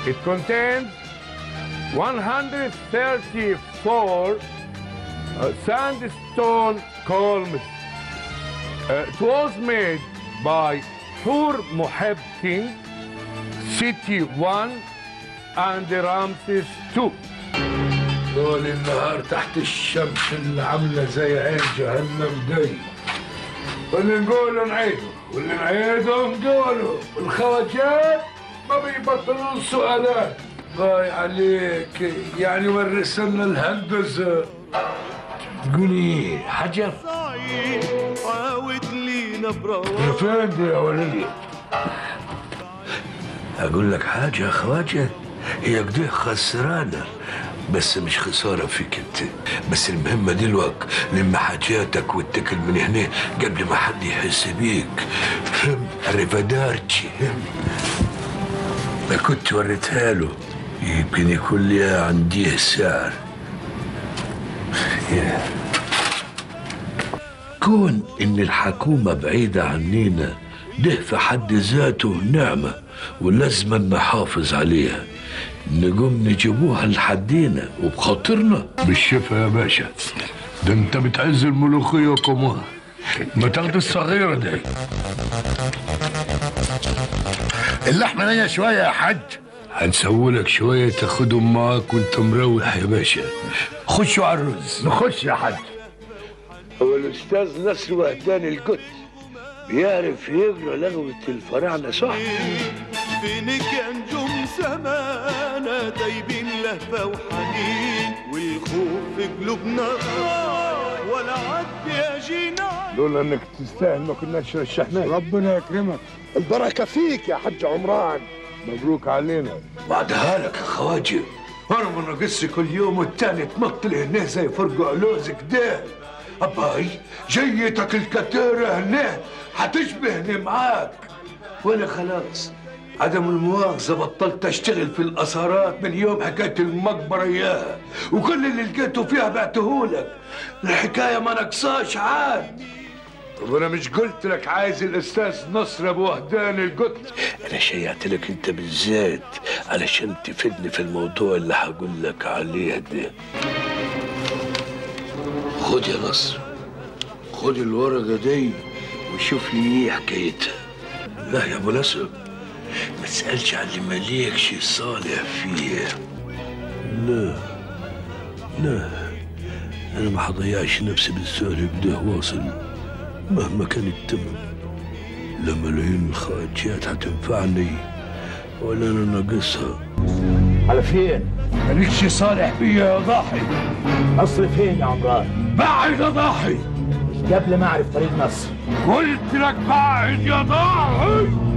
It contains 134 uh, sandstone columns. Uh, it was made by Hur Moheb King, City 1 and Ramses 2. طول النهار تحت الشمس اللي عامله زي عين جهنم دي واللي نقوله نعيده واللي نعيده نقوله الخواجات ما بيبطلوا السؤالات باي عليك يعني ورثنا الهندسه تقولي حجر عاود لي نبرة يا فين دي يا ولدي اقول لك حاجه يا خواجه هي كده خسرانه بس مش خساره فيك انت بس المهمه دلوقتي لم حاجاتك واتكل من هنا قبل ما حد يحس بيك فهم ريفادارتشي فهم ما كنت وريتها له يمكن يكون لي عندي سعر يا. كون ان الحكومة بعيدة عنينا ده في حد ذاته نعمة ولازم نحافظ عليها نقوم نجيبوها لحدينا وبخاطرنا بالشفا يا باشا ده انت بتعز الملوخية كمان ما تاخد الصغيرة دي اللحمه نيه شويه يا حاج هنسوولك شوية تاخدهم معاك وانت مروح يا باشا خشوا على الرز نخش يا حاج هو الأستاذ نصر وهدان القدس بيعرف يقرا لغوة الفراعنة صح؟ فينك يا نجوم زمانة دايبين لهفة وحنين والخوف في قلوبنا ضاع ولا عد يجينا لولا انك تستاهل ما كناش رشحناك ربنا يكرمك البركه فيك يا حاج عمران مبروك علينا بعدها لك يا خواجه انا ما ناقص كل يوم والتاني تنط لي هنا زي فرق علوز كده اباي جيتك الكتيرة هنا هتشبهني معاك وانا خلاص عدم المؤاخذة بطلت اشتغل في الاثارات من يوم حكاية المقبرة اياها وكل اللي لقيته فيها بعتهولك الحكاية ما نقصاش عاد طب انا مش قلت لك عايز الاستاذ نصر ابو وهدان القدس انا شيعت لك انت بالذات علشان تفيدني في الموضوع اللي هقول لك عليه ده خد يا نصر خد الورقه دي وشوف لي ايه حكايتها لا يا ابو نصر ما تسالش على اللي مالكش صالح فيه لا لا انا ما هضيعش نفسي بالسهل كده واصل مهما كان التمن لا ملايين الخواجات هتنفعني ولا انا ناقصها على فين مالكش صالح بيا يا ضاحي مصر فين يا عمران بعد يا ضاحي قبل ما اعرف طريق مصر قلت لك بعد يا ضاحي